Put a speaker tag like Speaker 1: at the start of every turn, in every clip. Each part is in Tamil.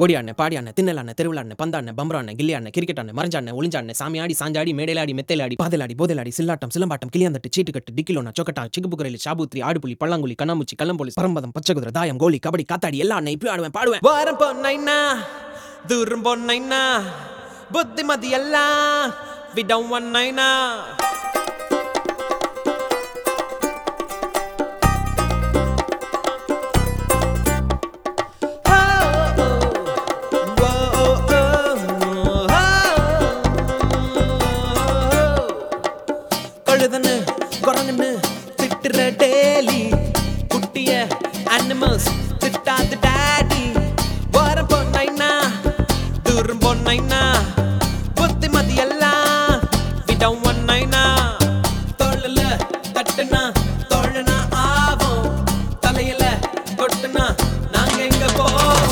Speaker 1: ஓடியாண்ணே பாடியாண்ணே தின்னலாண்ணே திருவிழாண்ணே பந்தாண்ணே பம்பராண்ணே கில்லியாண்ணே கிரிக்கெட்டாண்ணே மறைஞ்சாண்ணே ஒளிஞ்சாண்ணே சாமியாடி சாஞ்சாடி மேடையிலாடி மெத்தையிலாடி பாதலாடி போதலாடி சில்லாட்டம் சிலம்பாட்டம் கிளியாந்தட்டு சீட்டுக்கட்டு டிக்கிலோனா சொக்கட்டா சிக்குபுக்குரையில் சாபூத்ரி ஆடுபுலி பல்லாங்குழி கண்ணாமூச்சி கள்ளம்போலி பரம்பதம் பச்சைகுதிரை தாயம் கோலி கபடி காத்தாடி எல்லா அண்ணே இப்படி ஆடுவேன் பாடுவேன் வாரம் பொன்னைனா தூரம் பொன்னைனா புத்திமதி எல்லாம் விடம் ஒன்னைனா கழுதன்னு குரங்குன்னு திட்டுற டேலி குட்டிய அனிமல்ஸ் திட்டாது டாடி வரம் பொன்னைனா தூரம் பொன்னைனா புத்திமதி எல்லாம் விடம் ஒன்னைனா தோழல தட்டுனா தோழனா ஆவோம் தலையில கொட்டுனா நாங்க எங்க போவோம்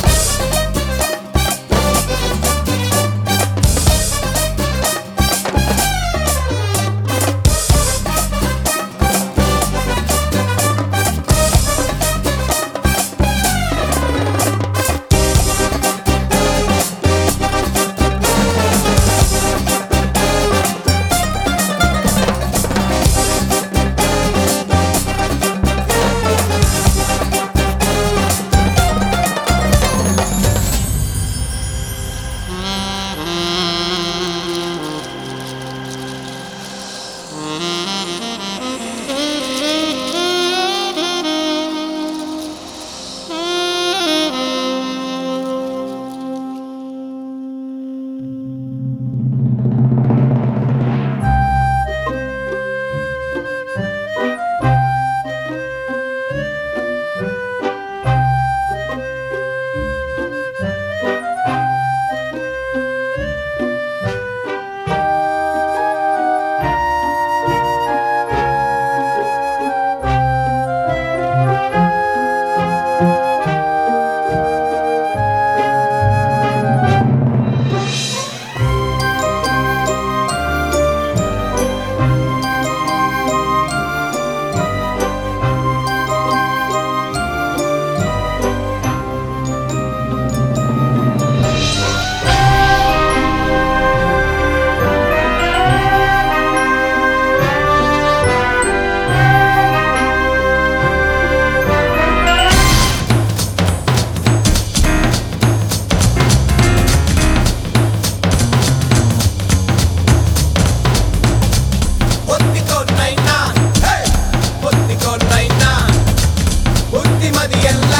Speaker 2: ఒత్తికొన్నైనా హే ఒత్తికొన్నైనా బుద్ధిమది ఎల్లా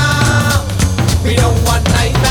Speaker 2: విడవన్నైనా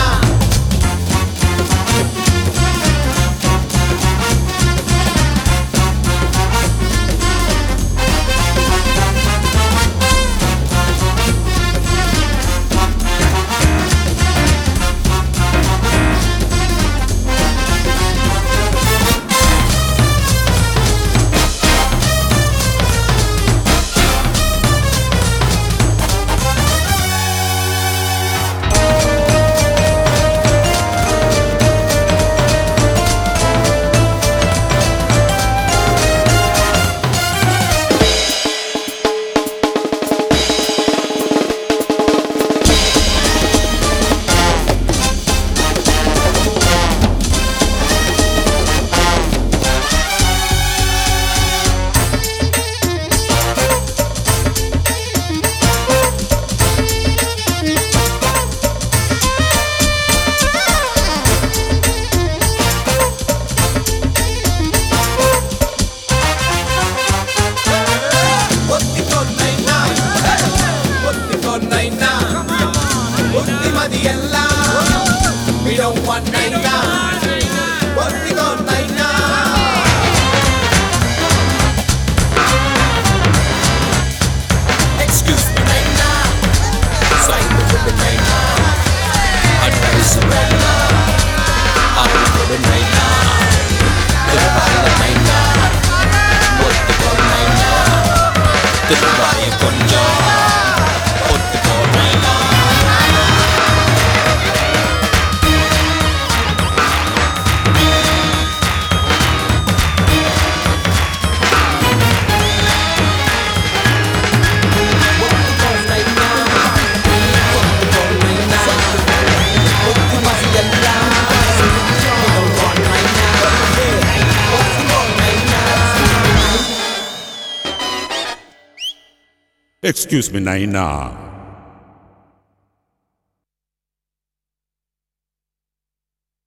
Speaker 2: ఒత్తికొన్నైనా హే ఒత్తికొన్నైనా బుద్ధిమది ఎల్లా విడవన్నైనా ఒత్తికొన్నైనా Excuse me, Naina. Sign the ribbon, Naina. Advice, Naina. I'll be good, Naina. திருவாயில Naina. ஒத்துக்கோ, Naina. திருவாய கொஞ்சம் ஒத்துக்கோ, Naina.
Speaker 3: Excuse me, Naina.